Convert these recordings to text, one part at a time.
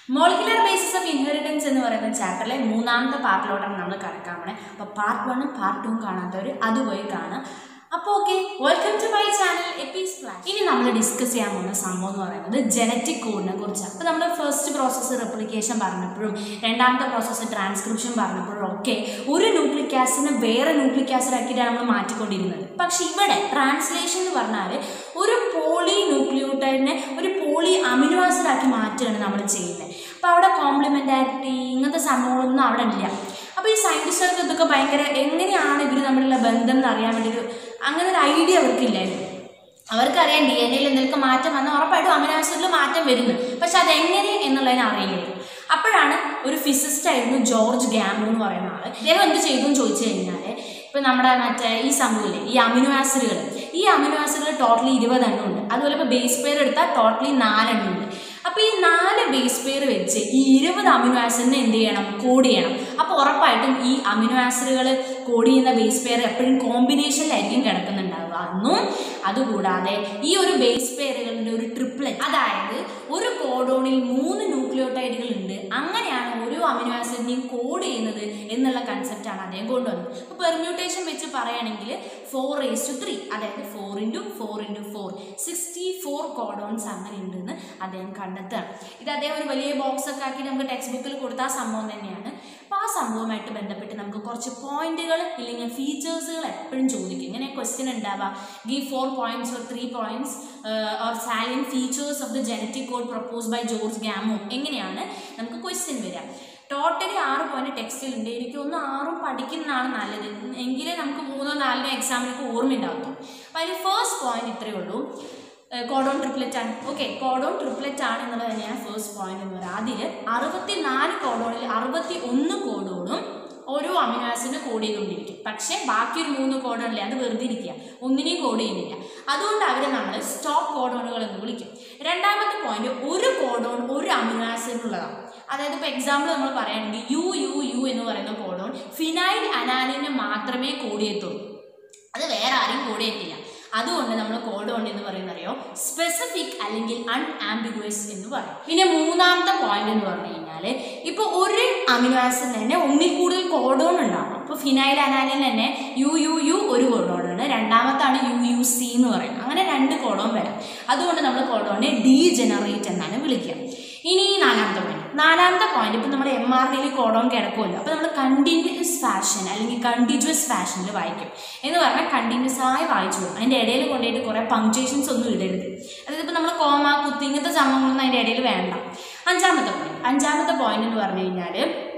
molecular basis of inheritance എന്ന് പറയുന്ന ചാപ്റ്ററിലെ മൂന്നാമത്തെ പാർട്ടിലോട്ടാണ് നമ്മൾ കിടക്കാൻ പോണേ അപ്പോൾ പാർട്ട് വണ്ണും പാർട്ട് ടൂവും കാണാത്തവർ അത് പോയി കാണാം അപ്പോൾ okay welcome to my channel APs flash ഇനി നമ്മൾ ഡിസ്കസ് ചെയ്യാൻ പോകുന്ന സംഭവം എന്ന് പറയുന്നത് ജനറ്റിക് കോഡിനെ കുറിച്ചാണ് അപ്പോൾ നമ്മൾ ഫസ്റ്റ് പ്രോസസ്സ് റെപ്ലിക്കേഷൻ പറഞ്ഞപ്പോഴും രണ്ടാമത്തെ പ്രോസസ്സ് ട്രാൻസ്ക്രിപ്ഷൻ പറഞ്ഞപ്പോഴും ഒക്കെ ഒരു ന്യൂക്ലിക് ആസിഡിനെ വേറെ ന്യൂക്ലിക് ആസിഡ് ആക്കിയിട്ടാണ് നമ്മൾ മാറ്റിക്കൊണ്ടിരുന്നത് പക്ഷെ ഇവിടെ ട്രാൻസ്ലേഷൻ എന്ന് പറഞ്ഞാൽ ഒരു പോളി ന്യൂക്ലിയോട്ടൈഡിനെ ഒരു പോളി അമിനോ ആസിഡ് ആക്കി മാറ്റുകയാണ് നമ്മൾ ചെയ്യുന്നത് അപ്പോൾ അവിടെ കോംപ്ലിമെൻറ്റാരിറ്റി ഇങ്ങനത്തെ സംഭവങ്ങളൊന്നും അവിടെ ഇല്ല അപ്പോൾ ഈ സയൻറ്റിസ്റ്റുകൾക്ക് ഇതൊക്കെ ഭയങ്കര എങ്ങനെയാണ് ഇവർ തമ്മിലുള്ള ബന്ധം എന്ന് അറിയാൻ വേണ്ടി ഒരു അങ്ങനെ ഒരു ഐഡിയ അവർക്കില്ലായിരുന്നു അവർക്കറിയാം ഡി എൻ എയിൽ എന്തെങ്കിലും മാറ്റം വന്നാൽ ഉറപ്പായിട്ടും അമിനോ ആസിഡിൽ മാറ്റം വരുന്നു പക്ഷെ അതെങ്ങനെ എന്നുള്ളതിന് അറിയില്ലായിരുന്നു അപ്പോഴാണ് ഒരു ഫിസിസ്റ്റ് ആയിരുന്നു ജോർജ് ഗ്യാമോ എന്ന് പറയുന്ന ആൾ ഇദ്ദേഹം എന്ത് ചെയ്തു എന്ന് ചോദിച്ചു കഴിഞ്ഞാൽ ഇപ്പം നമ്മുടെ മറ്റേ ഈ സംഭവമില്ലേ ഈ അമിനോ ആസിഡുകൾ ഈ അമിനോ ആസിഡുകൾ ടോട്ടലി ഇരുപതെണ്ണം ഉണ്ട് അതുപോലെ ഇപ്പോൾ ബേസ് പെയർ എടുത്താൽ ടോട്ടലി നാലെണ്ണം ഉണ്ട് അപ്പോൾ ഈ നാല് ബേസ് പെയർ വെച്ച് ഈ ഇരുപത് അമിനോ ആസിഡിനെ എന്ത് ചെയ്യണം കോഡ് ചെയ്യണം അപ്പോൾ ഉറപ്പായിട്ടും ഈ അമിനോ ആസിഡുകൾ കോഡ് ചെയ്യുന്ന ബേസ് പെയർ എപ്പോഴും കോമ്പിനേഷനിലായിരിക്കും കിടക്കുന്നുണ്ടാവുക അന്നും അതുകൂടാതെ ഈ ഒരു ബേസ് പെയറുകളുടെ ഒരു ട്രിപ്ലറ്റ് അതായത് ഒരു കോഡോണിൽ മൂന്ന് ന്യൂക്ലിയോട്ടൈഡുകൾ ഉണ്ട് അങ്ങനെയാണ് ഓരോ അമിനോ ആസിഡിനെയും കോഡ് ചെയ്യുന്നത് എന്നുള്ള കൺസെപ്റ്റാണ് അദ്ദേഹം കൊണ്ടുവന്നത് അപ്പോൾ പെർമ്യൂട്ടേഷൻ വെച്ച് പറയുകയാണെങ്കിൽ ഫോർ റേസ് ടു ത്രീ അതായത് four into four into four sixty four codons അങ്ങനെ ഉണ്ടെന്ന് അദ്ദേഹം കണ്ടെത്തുകയാണ് ഇത് അദ്ദേഹം ഒരു വലിയ ബോക്സ് ഒക്കെ ആക്കി നമുക്ക് ടെക്സ്റ്റ് ബുക്കിൽ കൊടുത്ത ആ സംഭവം തന്നെയാണ് അപ്പോൾ ആ സംഭവമായിട്ട് ബന്ധപ്പെട്ട് നമുക്ക് കുറച്ച് പോയിന്റുകൾ ഇല്ലെങ്കിൽ ഫീച്ചേഴ്സുകൾ എപ്പോഴും ചോദിക്കും ഇങ്ങനെ ക്വസ്റ്റ്യൻ ഉണ്ടാവുക give four points or three points or salient features of the genetic code propose by George Gamow എങ്ങനെയാണ് നമുക്ക് ക്വസ്റ്റ്യൻ വരിക ടോട്ടലി ആറ് പോയിന്റ് ടെക്സ്റ്റിലുണ്ട് എനിക്ക് ഒന്ന് ആറും പഠിക്കുന്നതാണ് നല്ലത് എങ്കിലേ നമുക്ക് മൂന്നോ നാലിനോ എക്സാമിനൊക്കെ ഓർമ്മയുണ്ടാകത്തുള്ളൂ അപ്പോൾ അതിൽ ഫസ്റ്റ് പോയിന്റ് ഇത്രയേ ഉള്ളൂ കോഡോൺ ട്രിപ്ലറ്റ് ആണ് ഓക്കെ കോഡോൺ ട്രിപ്ലറ്റ് ആണ് എന്നുള്ളത് തന്നെയാണ് ഫസ്റ്റ് പോയിന്റ് എന്ന് പറയുന്നത് അതിൽ അറുപത്തി നാല് കോഡോണിൽ അറുപത്തി ഒന്ന് കോഡോണും ഓരോ അമിനോ ആസിഡിനെ കോഡ് ചെയ്തുകൊണ്ടിരിക്കും പക്ഷേ ബാക്കി ഒരു മൂന്ന് കോഡോണില്ലേ അത് വെറുതെ ഇരിക്കുക ഒന്നിനെയും കോഡ് ചെയ്യുന്നില്ല അതുകൊണ്ട് അവരെ നമ്മൾ സ്റ്റോപ്പ് കോഡോണുകൾ എന്ന് വിളിക്കും രണ്ടാമത്തെ പോയിന്റ് ഒരു കോഡോൺ ഒരു അമിനോ ആസിഡിനുള്ളതാണ് അതായത് ഇപ്പോൾ എക്സാമ്പിൾ നമ്മൾ പറയുകയാണെങ്കിൽ യു യു യു എന്ന് പറയുന്ന കോഡോൺ ഫിനൈൽ അനാലിനെ മാത്രമേ കോഡ് ചെയ്യത്തുള്ളൂ അത് വേറെ ആരും കോഡ് ചെയ്യത്തില്ല അതുകൊണ്ട് നമ്മൾ കോഡോൺ എന്ന് പറയുന്നത് അറിയോ സ്പെസിഫിക് അല്ലെങ്കിൽ അൺആംബിഗ്വസ് എന്ന് പറയും പിന്നെ മൂന്നാമത്തെ പോയിന്റ് എന്ന് പറഞ്ഞു കഴിഞ്ഞാൽ ഇപ്പോൾ ഒരു അമിനോ ആസിഡിന് തന്നെ ഒന്നിൽ കൂടുതൽ കോഡോൺ ഉണ്ടാവും ഇപ്പോൾ ഫിനൈൽ അനാലിൻ തന്നെ യു യു യു ഒരു കോഡോൺ ആണ് രണ്ടാമത്താണ് യു യു സി എന്ന് പറയുന്നത് അങ്ങനെ രണ്ട് കോഡോൺ വരാം അതുകൊണ്ട് നമ്മൾ കോഡോണിനെ ഡീ ജനറേറ്റ് എന്നാണ് വിളിക്കുക ഇനി നാലാമത്തെ പോയിന്റ് നാലാമത്തെ പോയിന്റ് ഇപ്പം നമ്മുടെ എം ആർ ഡിയിൽ കോഡോൺ കിടക്കുമല്ലോ അപ്പോൾ നമ്മൾ കണ്ടിന്യൂസ് ഫാഷൻ അല്ലെങ്കിൽ കണ്ടിന്യൂസ് ഫാഷനിൽ വായിക്കും എന്ന് പറഞ്ഞാൽ കണ്ടിന്യൂസ് ആയി വായിച്ചു പോകും അതിൻ്റെ ഇടയിൽ കൊണ്ടുപോയിട്ട് കുറേ പങ്ക്ച്വേഷൻസ് ഒന്നും ഇടരുത് അതായത് ഇപ്പോൾ നമ്മൾ കോമ കുത്തി ഇങ്ങനത്തെ സംഭവങ്ങളൊന്നും അതിൻ്റെ ഇടയിൽ വേണ്ട അഞ്ചാമത്തെ പോയിന്റ് അഞ്ചാമത്തെ പോയിന്റ് എന്ന് പറഞ്ഞു കഴിഞ്ഞാൽ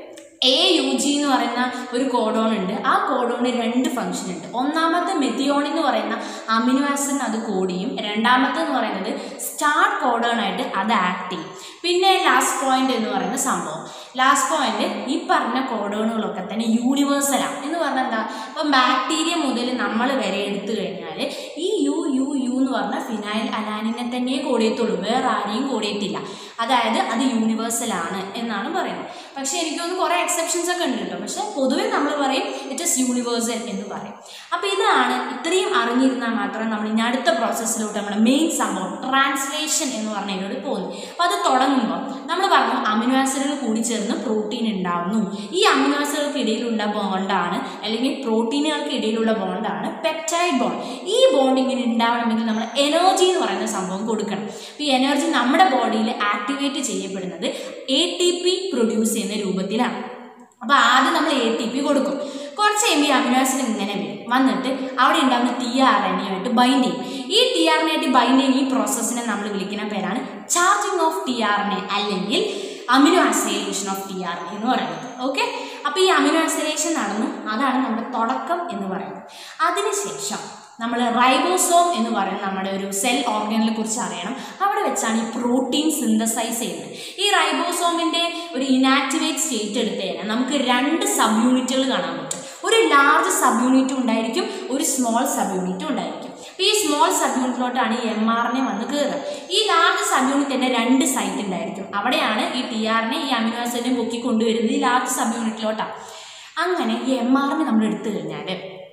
എ യു ജി എന്ന് പറയുന്ന ഒരു കോഡോൺ ഉണ്ട് ആ കോഡോണിന് രണ്ട് ഫംഗ്ഷൻ ഉണ്ട് ഒന്നാമത്തെ മെത്തിയോൺ എന്ന് പറയുന്ന അമിനോ ആസിഡിന് അത് കോഡ് ചെയ്യും രണ്ടാമത്തെ എന്ന് പറയുന്നത് സ്റ്റാർട്ട് കോഡോൺ ആയിട്ട് അത് ആക്ട് ചെയ്യും പിന്നെ ലാസ്റ്റ് പോയിന്റ് എന്ന് പറയുന്ന സംഭവം ലാസ്റ്റ് പോയിന്റ് ഈ പറഞ്ഞ കോഡോണുകളൊക്കെ തന്നെ യൂണിവേഴ്സലാണ് എന്ന് പറഞ്ഞാൽ എന്താ ഇപ്പം ബാക്ടീരിയ മുതൽ നമ്മൾ വരെ എടുത്തു കഴിഞ്ഞാൽ ഈ യു യു യു എന്ന് പറഞ്ഞ ഫിനൈൽ അലാനിനെ തന്നെ കോഡ് ചെയ്യത്തുള്ളൂ വേറെ ആരെയും കോഡ് ചെയ്യത്തില്ല അതായത് അത് യൂണിവേഴ്സൽ ആണ് എന്നാണ് പറയുന്നത് പക്ഷേ എനിക്ക് തോന്നുന്നു കുറേ എക്സെപ്ഷൻസ് ഒക്കെ ഉണ്ട് കേട്ടോ പക്ഷേ പൊതുവെ നമ്മൾ പറയും ഇറ്റ് ഇസ് യൂണിവേഴ്സൽ എന്ന് പറയും അപ്പോൾ ഇതാണ് ഇത്രയും അറിഞ്ഞിരുന്നാൽ മാത്രം നമ്മൾ ഇനി അടുത്ത പ്രോസസ്സിലോട്ട് നമ്മുടെ മെയിൻ സംഭവം ട്രാൻസ്ലേഷൻ എന്ന് പറഞ്ഞതിലൂടെ പോകുന്നു അപ്പോൾ അത് തുടങ്ങുമ്പോൾ നമ്മൾ പറഞ്ഞു അമിനോ ആസിഡുകൾ കൂടി ചേർന്ന് പ്രോട്ടീൻ ഉണ്ടാവുന്നു ഈ അമിനോ ആസിഡുകൾക്ക് ഇടയിലുള്ള ബോണ്ടാണ് അല്ലെങ്കിൽ പ്രോട്ടീനുകൾക്ക് ഇടയിലുള്ള ബോണ്ടാണ് പെപ്റ്റൈഡ് ബോണ്ട് ഈ ബോണ്ട് ഇങ്ങനെ ഉണ്ടാവണമെങ്കിൽ നമ്മൾ എനർജി എന്ന് പറയുന്ന സംഭവം കൊടുക്കണം അപ്പോൾ ഈ എനർജി നമ്മുടെ ബോഡിയിൽ ആക്ടിവേറ്റ് ചെയ്യപ്പെടുന്നത് എ ടി പി പ്രൊഡ്യൂസ് ചെയ്യുന്ന രൂപത്തിലാണ് അപ്പോൾ ആദ്യം നമ്മൾ എ ടി പി കൊടുക്കും കുറച്ച് കഴിയുമ്പോൾ ഈ അമിനോ ആസിഡ് ഇങ്ങനെ വരും വന്നിട്ട് അവിടെ ഉണ്ടാകുന്ന ടി ആർ എൻ ആയിട്ട് ബൈൻഡ് ചെയ്യും ഈ ടി ആർ എൻ ആയിട്ട് ബൈൻഡ് ചെയ്യുന്ന ഈ പ്രോസസ്സിനെ നമ്മൾ വിളിക്കുന്ന പേരാണ് charging of T R N അല്ലെങ്കിൽ aminoacylation of T R എന്ന് പറയുന്നത് ഓക്കെ അപ്പോൾ ഈ അമിനോ ആസിലേഷൻ നടന്നു അതാണ് നമ്മുടെ തുടക്കം എന്ന് പറയുന്നത് അതിനുശേഷം നമ്മൾ റൈബോസോം എന്ന് പറയുന്ന നമ്മുടെ ഒരു സെൽ ഓർഗനെ കുറിച്ച് അറിയണം അവിടെ വെച്ചാണ് ഈ പ്രോട്ടീൻ സിന്തസൈസ് ചെയ്യുന്നത് ഈ റൈബോസോമിൻ്റെ ഒരു ഇനാക്ടിവേറ്റ് സ്റ്റേറ്റ് എടുത്തു കഴിഞ്ഞാൽ നമുക്ക് രണ്ട് സബ് യൂണിറ്റുകൾ കാണാൻ പറ്റും ഒരു ലാർജ് സബ് യൂണിറ്റും ഉണ്ടായിരിക്കും ഒരു സ്മോൾ സബ് യൂണിറ്റും ഉണ്ടായിരിക്കും അപ്പോൾ ഈ സ്മോൾ സബ് യൂണിറ്റിലോട്ടാണ് ഈ എം ആറിനെ വന്ന് കയറുക ഈ ലാർജ് സബ് യൂണിറ്റിൻ്റെ രണ്ട് സൈറ്റ് ഉണ്ടായിരിക്കും അവിടെയാണ് ഈ ടി ആറിനെ ഈ അമിനോ ആസിഡിനെ പൊക്കി കൊണ്ടുവരുന്നത് ഈ ലാർജ് സബ് യൂണിറ്റിലോട്ടാണ് അങ്ങനെ ഈ എം ആറിനെ നമ്മൾ എടുത്തു കഴിഞ്ഞാൽ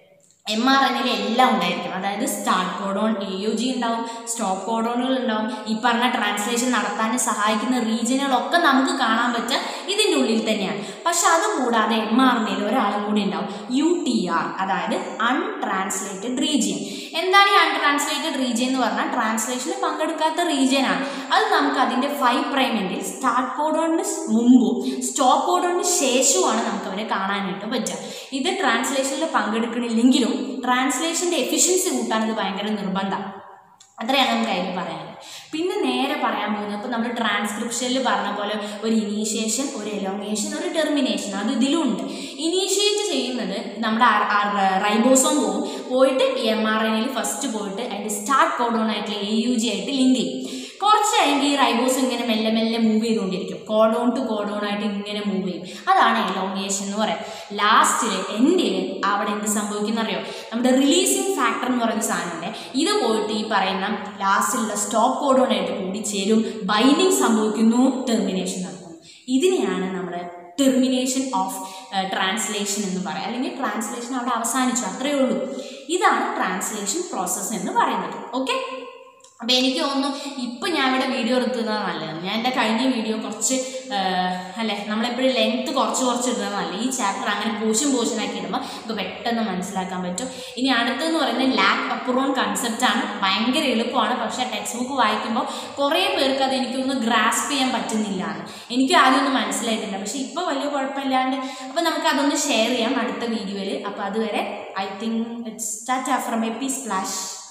എം ആർ എൻ എല്ലാം ഉണ്ടായിരിക്കും അതായത് start codon A U G ഉണ്ടാവും സ്റ്റോപ്പ് കോഡോണുകൾ ഉണ്ടാവും ഈ പറഞ്ഞ ട്രാൻസ്ലേഷൻ നടത്താൻ സഹായിക്കുന്ന റീജിയനുകളൊക്കെ നമുക്ക് കാണാൻ പറ്റുക ഇതിൻ്റെ ഉള്ളിൽ തന്നെയാണ് പക്ഷെ അത് കൂടാതെ എം ആർ എൻ ഒരാളും കൂടി ഉണ്ടാവും യു ടി ആർ അതായത് അൺട്രാൻസ്ലേറ്റഡ് റീജിയൻ എന്താണ് ഈ അൺട്രാൻസ്ലേറ്റഡ് റീജിയൻ എന്ന് പറഞ്ഞാൽ ട്രാൻസ്ലേഷനിൽ പങ്കെടുക്കാത്ത റീജിയൻ ആണ് അത് നമുക്ക് അതിൻ്റെ ഫൈവ് പ്രൈമെൻറ്റിൽ സ്റ്റാർട്ട് കോഡോണിന് മുമ്പും സ്റ്റോപ്പ് കോഡോണിന് ശേഷവുമാണ് നമുക്ക് അവരെ കാണാനായിട്ട് പറ്റുക ഇത് ട്രാൻസ്ലേഷനിൽ പങ്കെടുക്കണില്ലെങ്കിലും ട്രാൻസ്ലേഷൻ്റെ എഫിഷ്യൻസി കൂട്ടാൻ ഇത് ഭയങ്കര നിർബന്ധമാണ് അത്രയാണ് നമുക്ക് അതിൽ പറയാൻ പിന്നെ നേരെ പറയാൻ പോകുന്നത് ഇപ്പോൾ നമ്മൾ ട്രാൻസ്ക്രിപ്ഷനിൽ പറഞ്ഞ പോലെ ഒരു ഇനീഷ്യേഷൻ ഒരു എലോങ്ങേഷൻ ഒരു ടെർമിനേഷൻ അത് ഇതിലുണ്ട് ഇനീഷ്യേറ്റ് ചെയ്യുന്നത് നമ്മുടെ റൈബോസോം പോകും പോയിട്ട് എം ആർ എൻ ഫസ്റ്റ് പോയിട്ട് അതിൻ്റെ സ്റ്റാർട്ട് കോഡോണായിട്ടുള്ള എ യു ജി ആയിട്ട് ലിങ്ക് ചെയ്യും കുറച്ച് കഴിയുമ്പോൾ ഈ റൈബോസ് ഇങ്ങനെ മെല്ലെ മെല്ലെ മൂവ് ചെയ്തുകൊണ്ടിരിക്കും കോഡോൺ ടു കോഡോൺ ആയിട്ട് ഇങ്ങനെ മൂവ് ചെയ്യും അതാണ് എലോങ്ങേഷൻ എന്ന് പറയാം ലാസ്റ്റിൽ എൻഡിൽ അവിടെ എന്ത് സംഭവിക്കുന്ന അറിയോ നമ്മുടെ റിലീസിങ് ഫാക്ടർ എന്ന് പറയുന്ന സാധനമുണ്ട് ഇത് പോയിട്ട് ഈ പറയുന്ന ലാസ്റ്റിലുള്ള സ്റ്റോപ്പ് കോഡോൺ ആയിട്ട് കൂടി ചേരും ബൈൻഡിങ് സംഭവിക്കുന്നു ടെർമിനേഷൻ നടക്കുന്നു ഇതിനെയാണ് നമ്മൾ ടെർമിനേഷൻ ഓഫ് ട്രാൻസ്ലേഷൻ എന്ന് പറയാം അല്ലെങ്കിൽ ട്രാൻസ്ലേഷൻ അവിടെ അവസാനിച്ചു അത്രയേ ഉള്ളൂ ഇതാണ് ട്രാൻസ്ലേഷൻ പ്രോസസ്സ് എന്ന് പറയുന്നത് ഓക്കെ അപ്പോൾ എനിക്ക് തോന്നുന്നു ഇപ്പം ഞാൻ ഇവിടെ വീഡിയോ എടുക്കുന്നത് നല്ലതാണ് ഞാൻ എൻ്റെ കഴിഞ്ഞ വീഡിയോ കുറച്ച് ആ, അല്ലേ നമ്മളെപ്പോഴും ലെങ്ത്ത് കുറച്ച് കുറച്ച് ഇടുന്നത് നല്ല ഈ ചാപ്റ്റർ അങ്ങനെ പോഷൻ പോഷനാക്കി ഇടുമ്പോൾ നമുക്ക് പെട്ടെന്ന് മനസ്സിലാക്കാൻ പറ്റും ഇനി അടുത്തെന്ന് പറയുന്നത് ലാക്ക് അപ്രോൺ കൺസെപ്റ്റാണ് ഭയങ്കര എളുപ്പമാണ് പക്ഷേ ടെക്സ്റ്റ് ബുക്ക് വായിക്കുമ്പോൾ കുറേ പേർക്ക് അത് എനിക്കൊന്ന് ഗ്രാസ്പ് ചെയ്യാൻ പറ്റുന്നില്ല എന്ന് എനിക്ക് ആദ്യം ഒന്നും മനസ്സിലായിട്ടില്ല പക്ഷേ ഇപ്പോൾ വലിയ കുഴപ്പമില്ലാണ്ട് അപ്പോൾ നമുക്ക് അതൊന്ന് ഷെയർ ചെയ്യാം അടുത്ത വീഡിയോയിൽ അപ്പോൾ അതുവരെ I think it's tata from A P splash